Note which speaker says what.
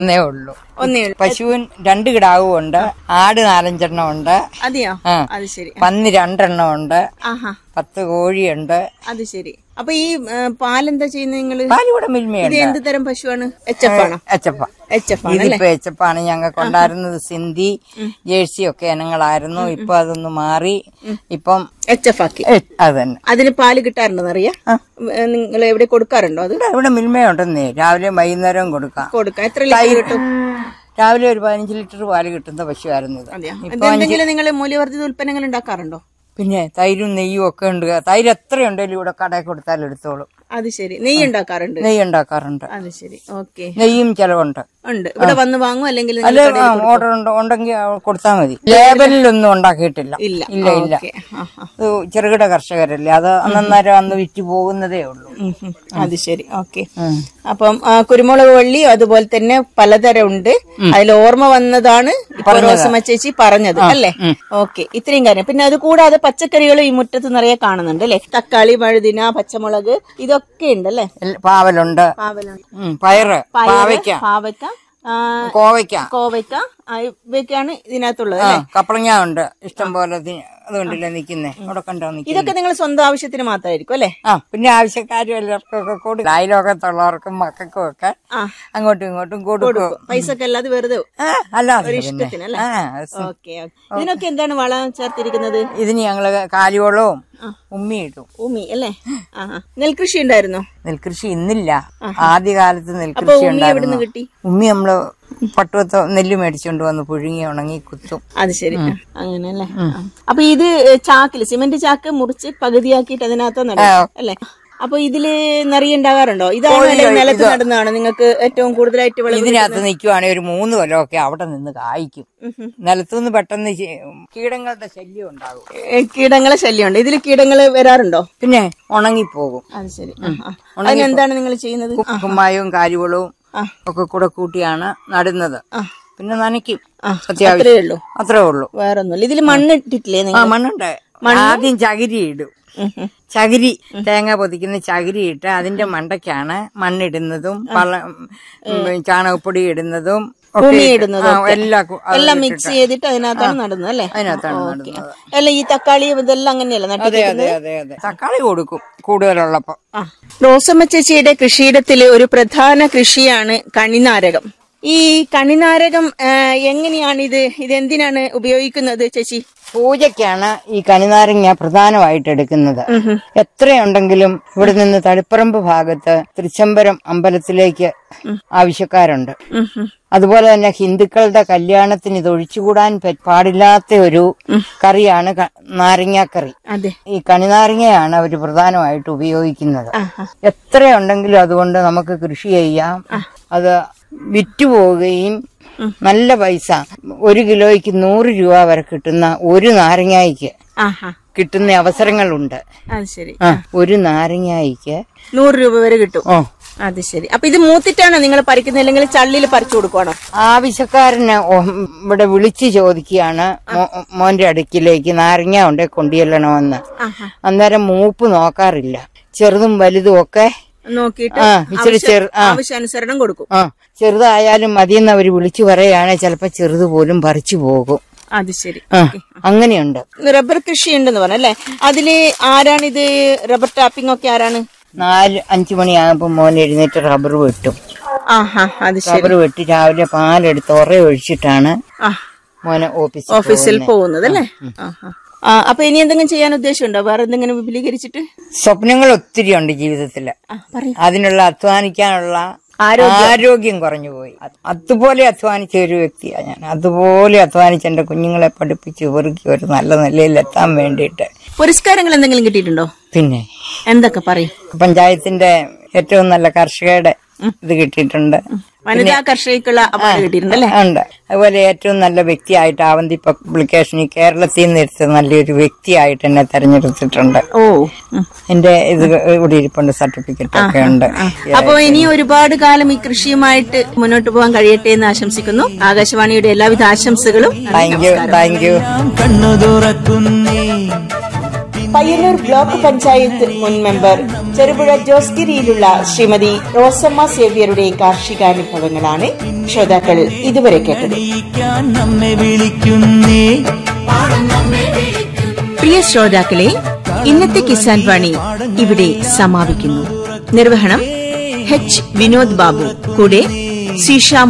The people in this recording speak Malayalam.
Speaker 1: ഒന്നേ ഉള്ളൂ
Speaker 2: ഒന്നേ ഉള്ളൂ
Speaker 1: പശുവിൻ രണ്ട് കിടാവും ഉണ്ട് ആട് നാലഞ്ചെണ്ണം ഉണ്ട്
Speaker 2: അതെയോ
Speaker 1: ആ.
Speaker 2: അത് ശരി
Speaker 1: പന്നി രണ്ടെണ്ണം ഉണ്ട്
Speaker 2: ആഹാ
Speaker 1: പത്ത് കോഴിയുണ്ട്
Speaker 2: അത് ശരി അപ്പൊ ഈ ആ, പാലെന്താ ചെയ്യുന്നത് നിങ്ങള്
Speaker 1: പാലിവിടെ
Speaker 2: ഇത്
Speaker 1: മിൽമയുണ്ട്
Speaker 2: എന്ത് തരം പശുവാണ് എച്ച് എഫ് ആണോ
Speaker 1: എച്ചപ്പ
Speaker 2: എച്ച് എഫ് ആണ് അല്ലേ
Speaker 1: ഇതിപ്പോ എച്ചപ്പാണ് ഞങ്ങൾക്ക് ഉണ്ടായിരുന്നത് സിന്ധി ജേഴ്സി ഒക്കെ ഇനങ്ങളായിരുന്നു ഇപ്പൊ അതൊന്ന് മാറി ഇപ്പം
Speaker 2: എച്ച് എഫ് ആക്കി
Speaker 1: എ- അത് തന്നെ
Speaker 2: അതിന് പാല് കിട്ടാറുണ്ടെന്ന് അറിയാം നിങ്ങൾ എവിടെ കൊടുക്കാറുണ്ടോ അത്
Speaker 1: ഇവിടെ ഇവിടെ മിൽമയുണ്ടെന്നേ രാവിലെ വൈകുന്നേരവും കൊടുക്കാം
Speaker 2: കൊടുക്കാം എത്ര ലിറ്റർ കിട്ടും
Speaker 1: രാവിലെ ഒരു പതിനഞ്ച് ലിറ്റർ പാല് കിട്ടുന്ന പശുവായിരുന്നു ഇത്
Speaker 2: അതെയോ
Speaker 1: ഇപ്പൊ
Speaker 2: ഇതെന്തെങ്കിലും നിങ്ങൾ മൂല്യവർദ്ധിത ഉൽപ്പന്നങ്ങൾ ഉണ്ടാക്കാറുണ്ടോ
Speaker 1: പിന്നെ തൈരും നെയ്യും ഒക്കെ ഉണ്ട് തൈര് എത്രയുണ്ടെങ്കിലും ഇവിടെ കടയിൽ കൊടുത്താൽ എടുത്തോളും
Speaker 2: അത് ശരി നെയ്യ് ഉണ്ടാക്കാറുണ്ട്
Speaker 1: നെയ്യ് ഉണ്ടാക്കാറുണ്ട്
Speaker 2: അത് ശരി ഓക്കെ
Speaker 1: നെയ്യും ചെലവുണ്ട്
Speaker 2: ഉണ്ട് ഇവിടെ വന്ന് വാങ്ങും അല്ലെങ്കിൽ നിങ്ങൾ
Speaker 1: അല്ല
Speaker 2: കടയിൽ കൊടുക്കും?
Speaker 1: ഓർഡർ ഉണ്ടെങ്കിൽ കൊടുത്താൽ മതി ലേബലിലൊന്നും ഉണ്ടാക്കിയിട്ടില്ല
Speaker 2: ഇല്ല
Speaker 1: ഇല്ല ഇല്ല
Speaker 2: ഓക്കെ ആ, ആ.
Speaker 1: ഇത് ചെറുകിട കർഷകരല്ലേ അത് അന്നേരം അന്ന് വിറ്റ് പോകുന്നതേ ഉള്ളൂ
Speaker 2: ഉം, ഉം. അത് ശരി ഓക്കെ
Speaker 1: ഉം.
Speaker 2: അപ്പം ആ, കുരുമുളക് വള്ളി അതുപോലെ തന്നെ പലതരം ഉണ്ട് അതിൽ ഓർമ്മ വന്നതാണ് ഇപ്പൊ റോസമ്മ ചേച്ചി പറഞ്ഞത് അല്ലേ ഓക്കെ ഇത്രയും കാര്യം പിന്നെ അത് കൂടാതെ പച്ചക്കറികൾ ഈ മുറ്റത്ത് നിറയെ കാണുന്നുണ്ട് അല്ലേ തക്കാളി വഴുതിന പച്ചമുളക് ഇതൊക്കെ ഉണ്ട് അല്ലേ
Speaker 1: എല്ല- പാവലുണ്ട്
Speaker 2: പാവലുണ്ട്
Speaker 1: ഉം, പയറ് പാവയ്ക്ക
Speaker 2: പാവയ്ക്ക ആ,
Speaker 1: കോവയ്ക്ക
Speaker 2: കോവയ്ക്ക ആ, ഇവയൊക്കെയാണ് ഇതിനകത്തുള്ളത്
Speaker 1: ആ
Speaker 2: അല്ലേ
Speaker 1: കപ്പളങ്ങ ഉണ്ട് ഇഷ്ടം പോലെ തി- അതുകൊണ്ടല്ലേ നിക്കുന്നേ അവിടെ കണ്ടോ നിക്കുന്നേ
Speaker 2: ഇതൊക്കെ നിങ്ങൾ സ്വന്തം ആവശ്യത്തിന് മാത്രമായിരിക്കും അല്ലേ
Speaker 1: ആ പിന്നെ ആവശ്യക്കാരും എല്ലാവർക്കും ഒക്കെ കൂടി അയലോകത്തുള്ളവർക്കും മക്കൾക്കും ഒക്കെ
Speaker 2: ആ.
Speaker 1: അങ്ങോട്ടും ഇങ്ങോട്ടും കൊടുക്കും
Speaker 2: പൈസ ഒക്കെ അല്ലാതെ വെറുതെ
Speaker 1: ആ, അല്ലാതെ പിന്നെ.
Speaker 2: ഇഷ്ടത്തിനല്ലേ?
Speaker 1: ആ, സ്-
Speaker 2: ഓക്കെ ഇതിനൊക്കെ എന്താണ് വളം ചേർത്തിരിക്കുന്നത്
Speaker 1: ഇതിന് ഞങ്ങള് കാലിവളവും ഉമ്മിയിട്ടു
Speaker 2: ഉമി അല്ലേ ആഹാ നെൽകൃഷി ഉണ്ടായിരുന്നോ
Speaker 1: നെൽകൃഷി ഇന്നില്ല ആദ്യകാലത്ത്
Speaker 2: അപ്പൊ
Speaker 1: നെൽകൃഷി
Speaker 2: ഉമി എവിടുന്ന്
Speaker 1: ഉണ്ടായിരുന്നു
Speaker 2: കിട്ടി
Speaker 1: ഉമ്മി നമ്മള് പട്ടുവത്ത നെല്ല് മേടിച്ചോണ്ട് വന്ന് പുഴുങ്ങി ഉണങ്ങി കുത്തും
Speaker 2: അത് ശരി അങ്ങനെയല്ലേ അപ്പൊ ഇത് ചാക്കില് സിമന്റ് ചാക്ക് മുറിച്ച് പകുതിയാക്കിയിട്ട് അതിനകത്ത് നടും അല്ലേ അപ്പൊ ഇതില് നിറയെ ഉണ്ടാകാറുണ്ടോ ഇതാണോ അല്ലെങ്കിൽ നിലത്ത് നടുന്നതാണോ നിങ്ങൾക്ക് ഏറ്റവും കൂടുതലായിട്ട് വിളവ്
Speaker 1: ഇതിനകത്ത് നിൽക്കുവാണെങ്കിൽ ഒരു മൂന്ന് കൊല്ലമൊക്കെ അവിടെ നിന്ന് കായ്ക്കും നിലത്തുനിന്ന് പെട്ടെന്ന് ചെ- കീടങ്ങളുടെ ശല്യം ഉണ്ടാകും
Speaker 2: ഏ, കീടങ്ങളെ ശല്യമുണ്ട് ഇതിൽ കീടങ്ങള് വരാറുണ്ടോ
Speaker 1: പിന്നെ ഉണങ്ങിപ്പോകും
Speaker 2: അത് ശരി ആ, ആ. അതിനെന്താണ് നിങ്ങൾ ചെയ്യുന്നത് ആ,
Speaker 1: കുമ്മായവും കാരിവളവും
Speaker 2: ആ.
Speaker 1: ഒക്കെ കൂടെ കൂട്ടിയാണ് നടുന്നത്
Speaker 2: ആ.
Speaker 1: പിന്നെ നനയ്ക്കും
Speaker 2: ആ,
Speaker 1: അത്യാവശ്യം
Speaker 2: അത്രേ ഉള്ളൂ
Speaker 1: അത്രേ ഉള്ളൂ
Speaker 2: വേറൊന്നുമില്ല ഇതിൽ മണ്ണ് ഇട്ടിട്ടില്ലേ
Speaker 1: ആ
Speaker 2: നിങ്ങൾ
Speaker 1: മണ്ണുണ്ട് ആദ്യം ചകിരി ഇടും ചകിരി തേങ്ങ പൊതിക്കുന്ന ചകിരി ഇട്ട് അതിന്റെ മണ്ടയ്ക്കാണ് മണ്ണിടുന്നതും പള്ള ഉം, ചാണകപ്പൊടി ഇടുന്നതും ഒക്കെ
Speaker 2: ഭൂമി
Speaker 1: ഇട്ട്
Speaker 2: ഇടുന്നതും
Speaker 1: ആ,
Speaker 2: ഒക്കെ.
Speaker 1: എല്ലാം കു- അത്
Speaker 2: എല്ലാം
Speaker 1: ഇട്ടിട്ട്.
Speaker 2: മിക്സ് ചെയ്തിട്ട് അതിനകത്താണ് നടുന്നത് അല്ലേ
Speaker 1: അതിനകത്താണ്
Speaker 2: ഓക്കെ
Speaker 1: നടുന്നത്
Speaker 2: അല്ല ഈ തക്കാളി ഇതെല്ലാം അങ്ങനെയല്ല
Speaker 1: അതെ
Speaker 2: നട്ടിരിക്കുന്നത്
Speaker 1: അതെ അതെ അതെ തക്കാളി കൊടുക്കും കൂടുതലുള്ളപ്പോ
Speaker 2: ആ റോസമ്മ ചേച്ചിയുടെ കൃഷിയിടത്തിലെ ഒരു പ്രധാന കൃഷിയാണ് കണിനാരകം ഈ കണിനാരകം ആ, എങ്ങനെയാണ് ഇത് ഇതെന്തിനാണ് ഉപയോഗിക്കുന്നത് ചേച്ചി
Speaker 1: പൂജയ്ക്കാണ് ഈ കണിനാരങ്ങ പ്രധാനമായിട്ട് എടുക്കുന്നത് എത്രയുണ്ടെങ്കിലും ഇവിടെ നിന്ന് തളിപ്പറമ്പ് ഭാഗത്ത് തൃച്ചംബരം അമ്പലത്തിലേക്ക് ആവശ്യക്കാരുണ്ട്
Speaker 2: ഉം, ഉം.
Speaker 1: അതുപോലെ തന്നെ ഹിന്ദുക്കളുടെ കല്യാണത്തിന് ഇത് ഒഴിച്ചുകൂടാൻ പ- പാടില്ലാത്ത ഒരു കറിയാണ് ക- നാരങ്ങാക്കറി
Speaker 2: അതെ
Speaker 1: ഈ കണിനാരങ്ങയാണ് അവർ പ്രധാനമായിട്ട് ഉപയോഗിക്കുന്നത്
Speaker 2: ആ, ആ.
Speaker 1: എത്രയുണ്ടെങ്കിലും അതുകൊണ്ട് നമുക്ക് കൃഷി ചെയ്യാം അത് വിറ്റുപോവുകയും നല്ല പൈസ ഒരു കിലോയ്ക്ക് നൂറ് രൂപ വരെ കിട്ടുന്ന ഒരു നാരങ്ങായിക്ക്
Speaker 2: ആഹാ
Speaker 1: കിട്ടുന്ന അവസരങ്ങളുണ്ട്
Speaker 2: അത് ശരി
Speaker 1: ആ ഒരു നാരങ്ങായിക്ക്
Speaker 2: നൂറ് രൂപ വരെ കിട്ടും
Speaker 1: ഓ
Speaker 2: അത് ശരി അപ്പൊ ഇത് മൂത്തിട്ടാണോ നിങ്ങൾ പറിക്കുന്നത് അല്ലെങ്കിൽ ചള്ളിയിൽ പറിച്ചു കൊടുക്കുവാണോ
Speaker 1: ആവശ്യക്കാരന് ഒ- ഇവിടെ വിളിച്ചു ചോദിക്കുകയാണ് മോ- മോന്റെ അടുക്കിലേക്ക് നാരങ്ങ ഉണ്ടെ കൊണ്ടുചെല്ലണമെന്ന്
Speaker 2: ആഹാ
Speaker 1: അന്നേരം മൂപ്പ് നോക്കാറില്ല ചെറുതും വലുതും ഒക്കെ
Speaker 2: നോക്കിയിട്ട്
Speaker 1: ആ ഇച്ചിരി ചെറു ആ
Speaker 2: ആവശ്യാനുസരണം കൊടുക്കും
Speaker 1: ആ ചെറുതായാലും മതിയെന്ന് അവർ വിളിച്ചു പറയുകയാണെങ്കിൽ ചിലപ്പോ ചെറുത് പോലും പറിച്ചു പോകും
Speaker 2: അത് ശരി
Speaker 1: ആ അങ്ങനെയുണ്ട്
Speaker 2: റബ്ബർ കൃഷി ഉണ്ടെന്ന് പറഞ്ഞല്ലേ അതില് ആരാണിത് റബ്ബർ ടാപ്പിംഗ് ഒക്കെ ആരാണ്
Speaker 1: നാല് അഞ്ചു മണിയാകുമ്പോ മോൻ എഴുന്നേറ്റ് റബ്ബർ വെട്ടും
Speaker 2: ആഹാ അത് ശരി
Speaker 1: റബ്ബർ വെട്ടി രാവിലെ പാലെടുത്ത് ഉറ ഒഴിച്ചിട്ടാണ്
Speaker 2: ആ
Speaker 1: മോനെ ഓഫീസിൽ
Speaker 2: ഓഫീസിൽ പോകുന്നത് അല്ലേ ആഹാ. ആ അപ്പൊ ഇനി എന്തെങ്കിലും ചെയ്യാൻ ഉദ്ദേശമുണ്ടോ വേറെ എന്തെങ്കിലും വിപുലീകരിച്ചിട്ട്
Speaker 1: സ്വപ്നങ്ങൾ ഒത്തിരി ഉണ്ട് ജീവിതത്തില്
Speaker 2: ആ പറയൂ
Speaker 1: അതിനുള്ള അധ്വാനിക്കാനുള്ള ആരോഗ്യം കുറഞ്ഞു പോയി അത് അതുപോലെ അധ്വാനിച്ച ഒരു വ്യക്തിയാണ് ഞാൻ അതുപോലെ അധ്വാനിച്ച് എന്റെ കുഞ്ഞുങ്ങളെ പഠിപ്പിച്ച് വെറുക്കി ഒരു നല്ല നിലയിൽ എത്താൻ വേണ്ടിയിട്ട്
Speaker 2: പുരസ്കാരങ്ങൾ എന്തെങ്കിലും കിട്ടിയിട്ടുണ്ടോ
Speaker 1: പിന്നെ
Speaker 2: എന്തൊക്കെ പറയും
Speaker 1: പഞ്ചായത്തിന്റെ ഏറ്റവും നല്ല കർഷകരുടെ ഇത് കിട്ടിയിട്ടുണ്ട്
Speaker 2: വനിതാ കർഷകർക്കുള്ള അവാർഡ് കിട്ടിയിട്ടുണ്ട് അല്ലേ
Speaker 1: ഉണ്ട് അതുപോലെ ഏറ്റവും നല്ല വ്യക്തിയായിട്ട് ആവന്തി പബ്ലിക്കേഷനിൽ കേരളത്തിൽ നിന്ന് എടുത്ത നല്ലൊരു വ്യക്തിയായിട്ട് എന്നെ തെരഞ്ഞെടുത്തിട്ടുണ്ട്
Speaker 2: ഓ ഉം.
Speaker 1: എന്റെ ഇത് ഇവിടെ ഇരിപ്പുണ്ട് സർട്ടിഫിക്കറ്റ് ഒക്കെ ഉണ്ട്
Speaker 2: അപ്പൊ ഇനി ഒരുപാട് കാലം ഈ കൃഷിയുമായിട്ട് മുന്നോട്ട് പോകാൻ കഴിയട്ടെ എന്ന് ആശംസിക്കുന്നു ആകാശവാണിയുടെ എല്ലാവിധ ആശംസകളും
Speaker 1: താങ്ക് യു താങ്ക് യു
Speaker 3: കണ്ണു തുറക്കുന്നേ
Speaker 2: പയ്യന്നൂർ ബ്ലോക്ക് പഞ്ചായത്ത് മുൻ മെമ്പർ ചെറുപുഴ ജോസ്ഗിരിയിലുള്ള ശ്രീമതി റോസമ്മ സേവ്യരുടെ കാർഷികാനുഭവങ്ങളാണ് ശ്രോതാക്കൾ ഇതുവരെ കേട്ടത്
Speaker 3: അറിയിക്കാൻ നമ്മെ വിളിക്കുന്നേ
Speaker 2: പ്രിയ ശ്രോതാക്കളെ ഇന്നത്തെ കിസാൻ വാണി ഇവിടെ സമാപിക്കുന്നു നിർവഹണം എച്ച് വിനോദ് ബാബു കൂടെ സീഷ